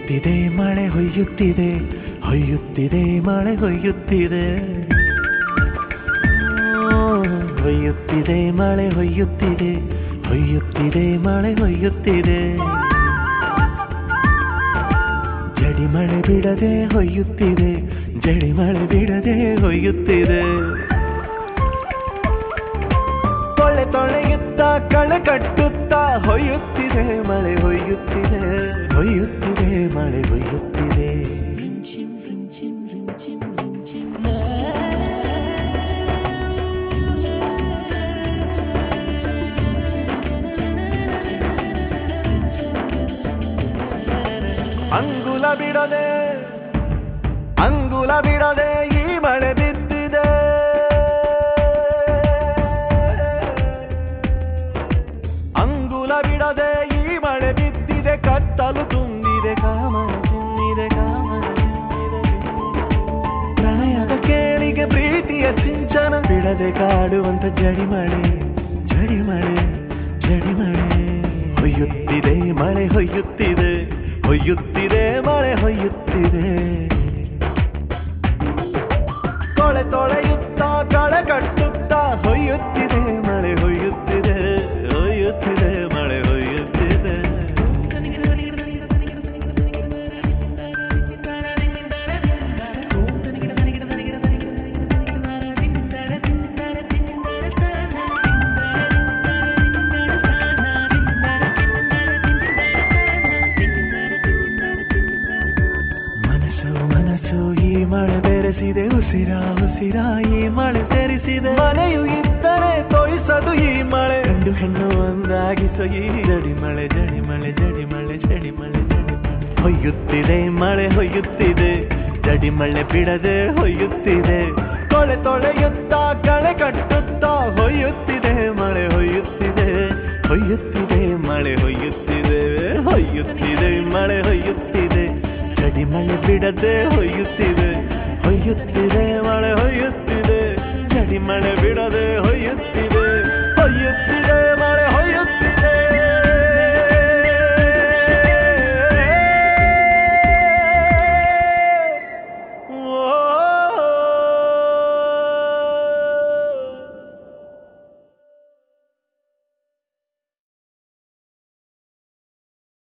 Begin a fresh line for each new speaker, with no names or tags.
ಹೊಯ್ಯುತ್ತಿದೆ ಮಳೆ ಹೊಯ್ಯುತ್ತಿದೆ ಹೊಯ್ಯುತ್ತಿದೆ ಮಳೆ ಹೊಯ್ಯುತ್ತಿದೆ ಓ, ಹೊಯ್ಯುತ್ತಿದೆ ಮಳೆ ಹೊಯ್ಯುತ್ತಿದೆ ಹೊಯ್ಯುತ್ತಿದೆ ಮಳೆ ಹೊಯ್ಯುತ್ತಿದೆ ಜಡಿ ಮಳೆ ಬಿಡದೆ ಹೊಯ್ಯುತ್ತಿದೆ ಜಡಿ ಮಳೆ ಬಿಡದೆ ಹೊಯ್ಯುತ್ತಿದೆ ತೊಳೆ ತೊಳೆಯುತ್ತ ಕಳೆ ಕಟ್ಟುತ್ತಾ ಹೊಯ್ಯುತ್ತಿದೆ ಮಳೆ ಹೊಯ್ಯುತ್ತಿದೆ ಹೊಯ್ಯುತ್ತಿದೆ ಮಳೆ ಹೊಯ್ಯುತ್ತಿದೆ ಅಂಗುಲ ಬಿಡದೆ ಅಂಗುಲ ಬಿಡದೆ ಈ ಮಳೆ ಬಿದ್ದಿದೆ ಅಂಗುಲ ಬಿಡದೆ ಈ ಮಳೆ ಬಿದ್ದಿದೆ ಕತ್ತಲು ತುಂಬಿದೆ ಕಾಮನ ಚಿಮ್ಮಿದೆ ಕಾಮನ ಚಿಮ್ಮಿದೆ ಪ್ರಣಯದ ಕೇಳಿಗೆ ಪ್ರೀತಿಯ ಸಿಂಚನ ಬಿಡದೆ ಕಾಡುವಂತ ಜಡಿ ಮಳೆ ಜಡಿ ಮಳೆ ಜಡಿ ಮಳೆ ಹೊಯ್ಯುತ್ತಿದೆ ಮಳೆ ಹೊಯ್ಯುತ್ತಿದೆ ಹೊಯ್ಯುತ್ತಿದೆ ಮಳೆ ಹೊಯ್ಯುತ್ತಿದೆ ತೊಳೆ ತೊಳೆಯುತ್ತ ಕಳೆ ಕಟ್ಟುತ್ತಾ ಹೊಯ್ಯುತ್ತಿದೆ ಮಳೆ ಹೊಯ್ಯುತ್ತಿದೆ ಹೊಯ್ಯುತ್ತಿದೆ ಮಳೆ ಹೊಯ್ಯುತ್ತಿದೆ ಮನಸ್ಸು ಮನಸ್ಸು ಈ ಮಳೆ ಬೆರೆಸಿದೆ ಉಸಿರ ಉಸಿರ ಈ ಮಳೆ ಸೇರಿಸಿದೆ ಮನೆಯು ಇದ್ದರೆ ತೋಯಿಸದು ಈ ಮಳೆ ಗಂಡು ಹೆಣ್ಣು ಒಂದಾಗಿಸೋ ಈ ಜಡಿ ಮಳೆ ಜಡಿ ಮಳೆ ಜಡಿ ಮಳೆ ಜಡಿ ಮಳೆ ಜಡಿ ಮಳೆ ಹೊಯ್ಯುತ್ತಿದೆ ಮಳೆ ಹೊಯ್ಯುತ್ತಿದೆ ಜಡಿ ಮಳೆ ಬಿಡದೆ ಹೊಯ್ಯುತ್ತಿದೆ ಕೊಳೆ ತೊಳೆಯುತ್ತಾ ಕಳೆ ಕಟ್ಟುತ್ತಾ ಹೊಯ್ಯುತ್ತಿದೆ ಮಳೆ ಹೊಯ್ಯುತ್ತಿದೆ ಹೊಯ್ಯುತ್ತಿದೆ ಮಳೆ ಹೊಯ್ಯುತ್ತಿದೆ ಹೊಯ್ಯುತ್ತಿದೆ ಮಳೆ ಹೊಯ್ಯುತ್ತಿದೆ ಜಡಿ ಮಳೆ ಬಿಡದೆ ಹೊಯ್ಯುತ್ತಿದೆ ಹೊಯ್ಯುತ್ತಿದೆ ಮಳೆ ಹೊಯ್ಯುತ್ತಿದೆ ಜಡಿ ಮಳೆ ಬಿಡದೆ ಹೊಯ್ಯುತ್ತಿದೆ